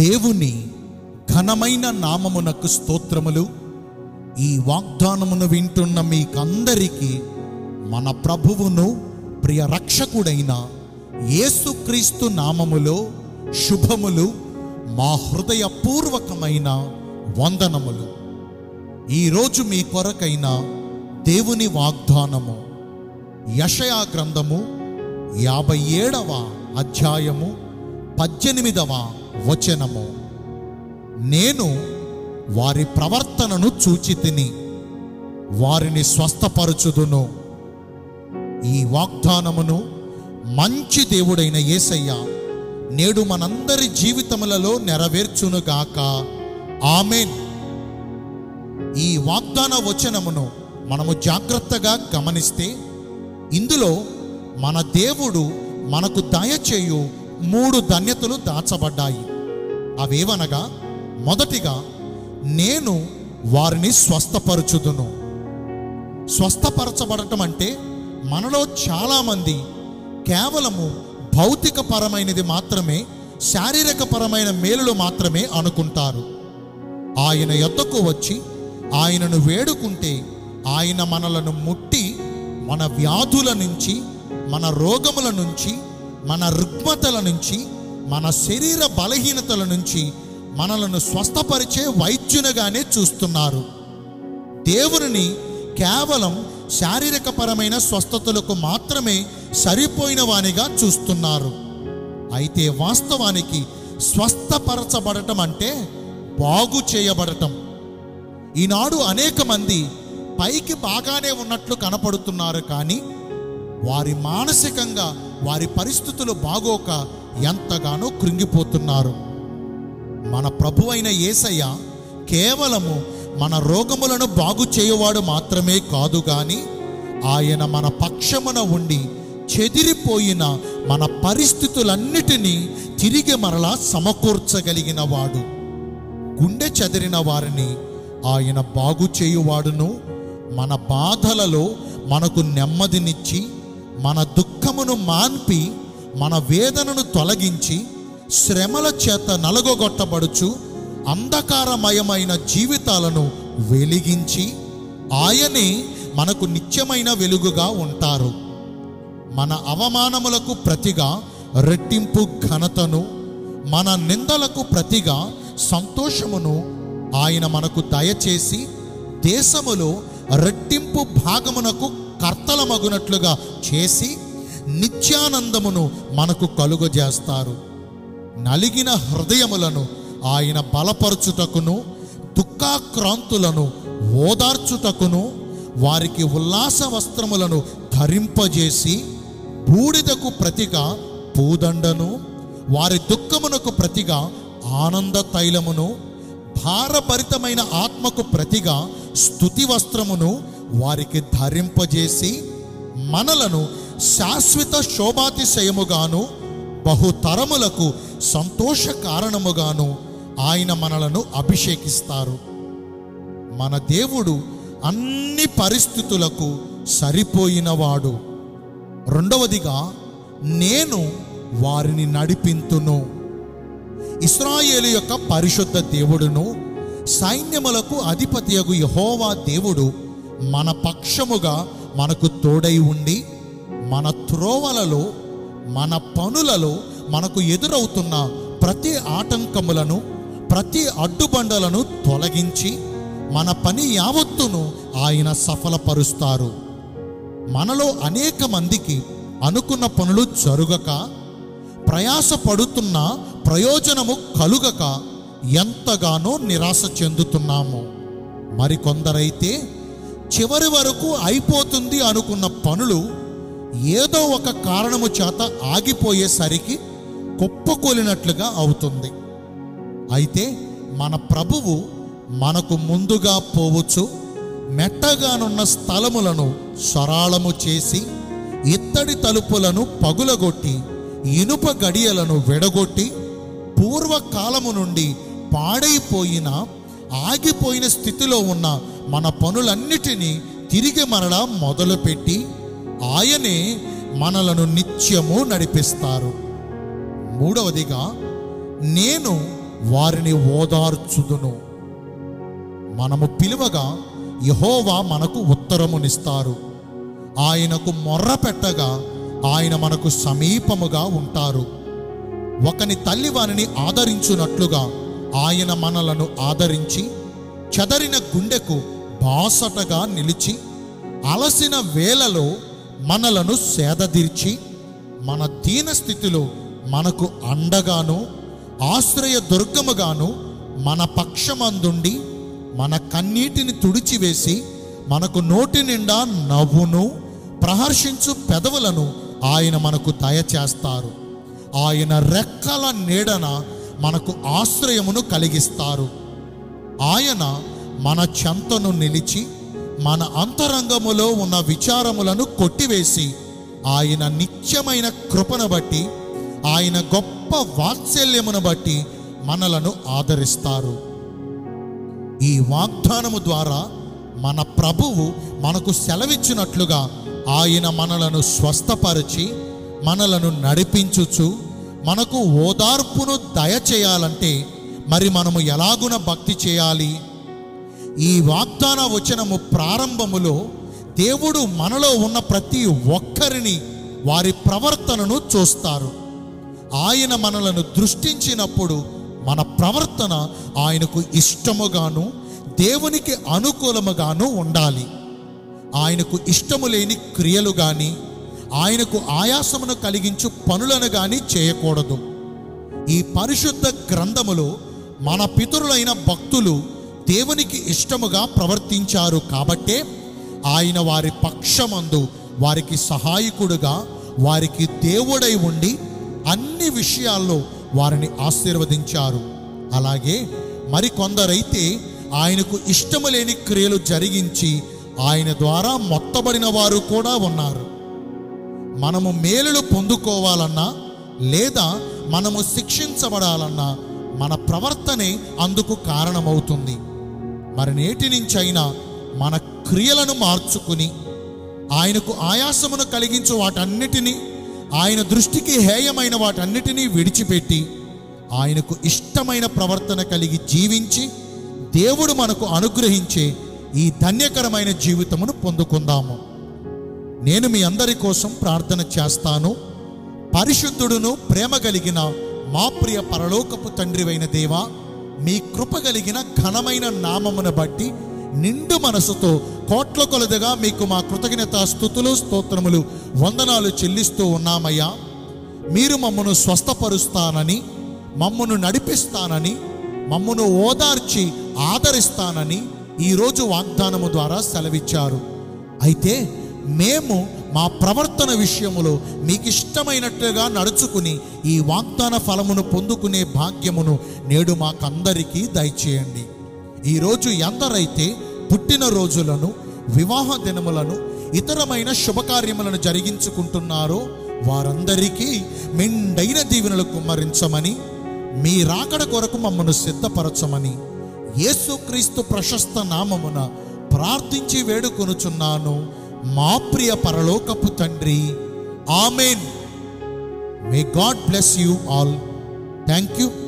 దేవుని ఘనమైన నామమునకు స్తోత్రములు ఈ వాగ్దానమును వింటున్న మీకందరికీ మన ప్రభువును ప్రియ రక్షకుడైన యేసుక్రీస్తు నామములో శుభములు మా హృదయపూర్వకమైన వందనములు ఈరోజు మీ కొరకైన దేవుని వాగ్దానము యషయా గ్రంథము యాభై ఏడవ అధ్యాయము పద్దెనిమిదవ వచనము నేను వారి ప్రవర్తనను చూచి తిని వారిని స్వస్థపరచుదును ఈ వాగ్దానమును మంచి దేవుడైన యేసయ్య నేడు మనందరి జీవితములలో నెరవేర్చునుగాక ఆమెన్ ఈ వాగ్దాన వచనమును మనము జాగ్రత్తగా గమనిస్తే ఇందులో మన దేవుడు మనకు దయచేయు మూడు ధన్యతలు దాచబడ్డాయి అవేవనగా మొదటిగా నేను వారిని స్వస్థపరచుదును స్వస్థపరచబడటం అంటే మనలో చాలామంది కేవలము భౌతిక పరమైనది మాత్రమే శారీరక పరమైన మేలులు మాత్రమే అనుకుంటారు ఆయన యొద్దకు వచ్చి ఆయనను వేడుకుంటే ఆయన మనలను ముట్టి మన వ్యాధుల నుంచి మన రోగముల నుంచి మన రుగ్మతల నుంచి మన శరీర బలహీనతల నుంచి మనలను స్వస్థపరిచే వైద్యునిగానే చూస్తున్నారు దేవుని కేవలం శారీరక పరమైన స్వస్థతలకు మాత్రమే సరిపోయిన వానిగా చూస్తున్నారు అయితే వాస్తవానికి స్వస్థపరచబడటం అంటే బాగు చేయబడటం ఈనాడు అనేక మంది పైకి బాగానే ఉన్నట్లు కనపడుతున్నారు కానీ వారి మానసికంగా వారి పరిస్థితులు బాగోక ఎంతగానో కృంగిపోతున్నారు మన ప్రభువైన యేసయ్య కేవలము మన రోగములను బాగు చేయవాడు మాత్రమే కాదు గాని ఆయన మన పక్షమున ఉండి చెదిరిపోయిన మన పరిస్థితులన్నిటినీ తిరిగి మరలా సమకూర్చగలిగిన వాడు గుండె చెదిరిన వారిని ఆయన బాగు చేయువాడును మన బాధలలో మనకు నెమ్మదినిచ్చి మన దుఃఖమును మాన్పి మన వేదనను తొలగించి శ్రమల చేత నలగొగొట్టబడుచు అంధకారమయమైన జీవితాలను వెలిగించి ఆయనే మనకు నిత్యమైన వెలుగుగా ఉంటారు మన అవమానములకు ప్రతిగా రెట్టింపు ఘనతను మన నిందలకు ప్రతిగా సంతోషమును ఆయన మనకు దయచేసి దేశములో రెట్టింపు భాగమునకు కర్తలమగునట్లుగా చేసి నిత్యానందమును మనకు కలుగజేస్తారు నలిగిన హృదయములను ఆయన బలపరచుటకును దుఃఖాక్రాంతులను ఓదార్చుటకును వారికి ఉల్లాస వస్త్రములను ధరింపజేసి బూడిదకు ప్రతిగా పూదండను వారి దుఃఖమునకు ప్రతిగా ఆనంద తైలమును భారభరితమైన ఆత్మకు ప్రతిగా స్థుతి వస్త్రమును వారికి ధరింపజేసి మనలను శాశ్వత శోభాతిశయముగాను బహుతరములకు సంతోష కారణముగాను ఆయన మనలను అభిషేకిస్తారు మన దేవుడు అన్ని పరిస్థితులకు సరిపోయినవాడు రెండవదిగా నేను వారిని నడిపింతును ఇస్రాయేలు యొక్క పరిశుద్ధ దేవుడును సైన్యములకు అధిపతియగు యహోవా దేవుడు మన పక్షముగా మనకు తోడై ఉండి మన త్రోవలలో మన పనులలో మనకు ఎదురవుతున్న ప్రతి ఆటంకములను ప్రతి అడ్డుబండలను తొలగించి మన పని యావత్తును ఆయన సఫలపరుస్తారు మనలో అనేక మందికి అనుకున్న పనులు జరుగక ప్రయాసపడుతున్న ప్రయోజనము కలుగక ఎంతగానో నిరాశ చెందుతున్నాము మరికొందరైతే చివరి వరకు అయిపోతుంది అనుకున్న పనులు ఏదో ఒక కారణము చేత ఆగిపోయేసరికి కుప్పకూలినట్లుగా అవుతుంది అయితే మన ప్రభువు మనకు ముందుగా పోవచ్చు మెట్టగానున్న స్థలములను సరాళము చేసి ఇత్తడి తలుపులను పగులగొట్టి ఇనుప గడియలను విడగొట్టి పూర్వకాలము నుండి పాడైపోయిన ఆగిపోయిన స్థితిలో ఉన్న మన పనులన్నిటినీ తిరిగి మరలా మొదలుపెట్టి ఆయనే మనలను నిత్యము నడిపిస్తారు మూడవదిగా నేను వారిని ఓదార్చుదును మనము పిలువగా యహోవా మనకు ఉత్తరమునిస్తారు ఆయనకు మొర్ర పెట్టగా ఆయన మనకు సమీపముగా ఉంటారు ఒకని తల్లి వారిని ఆదరించున్నట్లుగా ఆయన మనలను ఆదరించి చెదరిన గుండెకు బాసటగా నిలిచి అలసిన వేళలో మనలను సేదదీర్చి మన దీన స్థితిలో మనకు అండగాను ఆశ్రయ దుర్గముగాను మన పక్షమందుండి మన కన్నీటిని తుడిచివేసి మనకు నోటి నిండా నవ్వును ప్రహర్షించు పెదవులను ఆయన మనకు దయచేస్తారు ఆయన రెక్కల నీడన మనకు ఆశ్రయమును కలిగిస్తారు ఆయన మన చెంతను నిలిచి మన అంతరంగములో ఉన్న విచారములను కొట్టివేసి ఆయన నిత్యమైన కృపను బట్టి ఆయన గొప్ప వాత్సల్యమును బట్టి మనలను ఆదరిస్తారు ఈ వాగ్దానము ద్వారా మన ప్రభువు మనకు సెలవిచ్చినట్లుగా ఆయన మనలను స్వస్థపరిచి మనలను నడిపించుచు మనకు ఓదార్పును దయచేయాలంటే మరి మనము ఎలాగున భక్తి చేయాలి ఈ వాగ్దాన వచనము ప్రారంభములో దేవుడు మనలో ఉన్న ప్రతి ఒక్కరిని వారి ప్రవర్తనను చూస్తారు ఆయన మనలను దృష్టించినప్పుడు మన ప్రవర్తన ఆయనకు ఇష్టముగాను దేవునికి అనుకూలముగాను ఉండాలి ఆయనకు ఇష్టము లేని క్రియలు కానీ ఆయనకు ఆయాసమును కలిగించు పనులను కానీ చేయకూడదు ఈ పరిశుద్ధ గ్రంథములో మన పితరులైన భక్తులు దేవునికి ఇష్టముగా ప్రవర్తించారు కాబట్టే ఆయన వారి పక్షమందు వారికి సహాయకుడుగా వారికి దేవుడై ఉండి అన్ని విషయాల్లో వారిని ఆశీర్వదించారు అలాగే మరికొందరైతే ఆయనకు ఇష్టము లేని క్రియలు జరిగించి ఆయన ద్వారా మొత్తబడిన వారు కూడా ఉన్నారు మనము మేలులు పొందుకోవాలన్నా లేదా మనము శిక్షించబడాలన్నా మన ప్రవర్తనే అందుకు కారణమవుతుంది మరి నేటి నుంచైనా మన క్రియలను మార్చుకుని ఆయనకు ఆయాసమును కలిగించు వాటన్నిటినీ ఆయన దృష్టికి హేయమైన వాటన్నిటినీ విడిచిపెట్టి ఆయనకు ఇష్టమైన ప్రవర్తన కలిగి జీవించి దేవుడు మనకు అనుగ్రహించే ఈ ధన్యకరమైన జీవితమును పొందుకుందాము నేను మీ అందరి కోసం ప్రార్థన చేస్తాను పరిశుద్ధుడును ప్రేమ కలిగిన మా ప్రియ పరలోకపు తండ్రివైన దేవా మీ కృప కలిగిన ఘనమైన నామమును బట్టి నిండు మనసుతో కోట్ల కొలదిగా మీకు మా కృతజ్ఞత స్థుతులు స్తోత్రములు వందనాలు చెల్లిస్తూ ఉన్నామయ్యా మీరు మమ్మను స్వస్థపరుస్తానని మమ్మను నడిపిస్తానని మమ్మను ఓదార్చి ఆదరిస్తానని ఈరోజు వాగ్దానము ద్వారా సెలవిచ్చారు అయితే మేము మా ప్రవర్తన విషయములో మీకు ఇష్టమైనట్లుగా నడుచుకుని ఈ వాగ్దాన ఫలమును పొందుకునే భాగ్యమును నేడు మాకందరికీ దయచేయండి ఈరోజు ఎందరైతే పుట్టిన రోజులను వివాహ దినములను ఇతరమైన శుభకార్యములను జరిగించుకుంటున్నారో వారందరికీ మెండైన దీవెనలు కుమ్మరించమని మీ రాకడ కొరకు మమ్మను సిద్ధపరచమని యేసుక్రీస్తు ప్రశస్త నామమున ప్రార్థించి వేడుకొనుచున్నాను మా ప్రియ పరలోకపు తండ్రి amen may God bless you all thank you